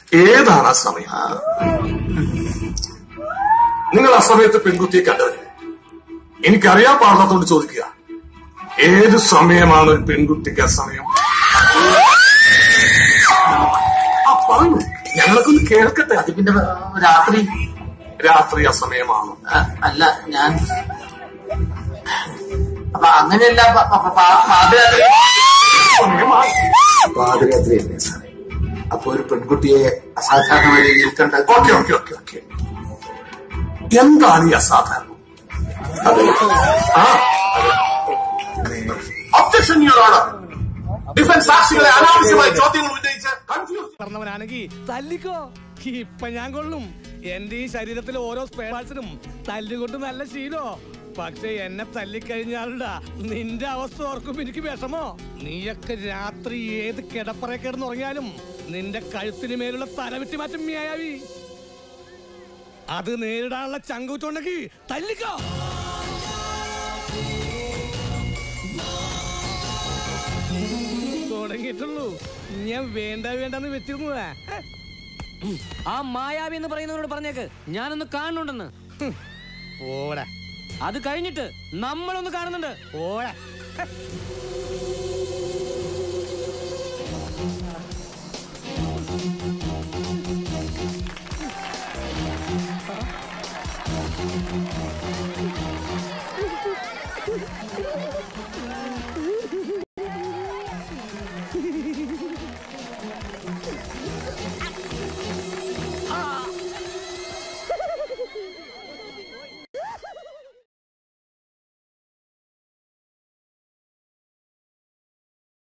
ഏതാണ് ആ സമയം നിങ്ങൾ ആ സമയത്ത് പെൺകുട്ടിയെ കണ്ടവര് എനിക്കറിയാൻ പാടില്ലാത്തോണ്ട് ചോദിക്കുക ഏത് സമയമാണ് ഒരു പെൺകുട്ടിക്ക് ആ സമയം ആ പറഞ്ഞു ഞങ്ങൾക്കൊന്ന് കേൾക്കട്ടെ അത് പിന്നെ വേ- രാത്രി രാത്രി ആ സമയമാണോ ആ, അല്ല ഞാൻ അപ്പൊ അങ്ങനെയല്ല പ- പ- പ- പ- പാതിരാത്രി സമയമാണ് പാതിരാത്രി അല്ലേ സാറേ അപ്പൊ ഒരു പെൺകുട്ടിയെ അസാധാരണമായ രീതിയിൽ കണ്ട ഓക്കെ ഓക്കെ ഓക്കെ ഓക്കെ എന്താണ് ഈ അസാധാരണം അത് ആ ഒബ്ജക്ഷൻ യുവർ ഡിഫൻസ് സാക്ഷികളെ അനാവശ്യമായ ചോദ്യങ്ങൾ ഉന്നയിച്ച് കൺഫ്യൂസ് പറഞ്ഞവനാണെങ്കിൽ തല്ലിക്കോ ഇപ്പൊ ഞാൻ കൊള്ളും എന്റെ ഈ ശരീരത്തിലെ ഓരോ സ്പെയർ പാർട്സിനും തല്ലുകൊണ്ട് നല്ല ശീലോ പക്ഷെ എന്നെ തല്ലിക്കഴിഞ്ഞാലുണ്ടാ നിന്റെ അവസ്ഥ ഓർക്കുമ്പോ എനിക്ക് വിഷമോ നീയൊക്കെ രാത്രി ഏത് കിടപ്പറ കിടന്നുറങ്ങിയാലും നിന്റെ കഴുത്തിന് മേലുള്ള തലവിറ്റി മാറ്റം മിയാവി അത് നേരിടാനുള്ള ചങ്കൂറ്റുണ്ടെങ്കിൽ തല്ലിക്കോ തുടങ്ങിയിട്ടുള്ളൂ ഞാൻ വേണ്ട വേണ്ടെന്ന് വെച്ചിരുന്നതാ ആ മായാവി എന്ന് പറയുന്നവരോട് പറഞ്ഞേക്ക് ഞാനൊന്ന് കാണുന്നുണ്ടെന്ന് ഓടാ അത് കഴിഞ്ഞിട്ട് നമ്മളൊന്ന് കാണുന്നുണ്ട് ഓടാ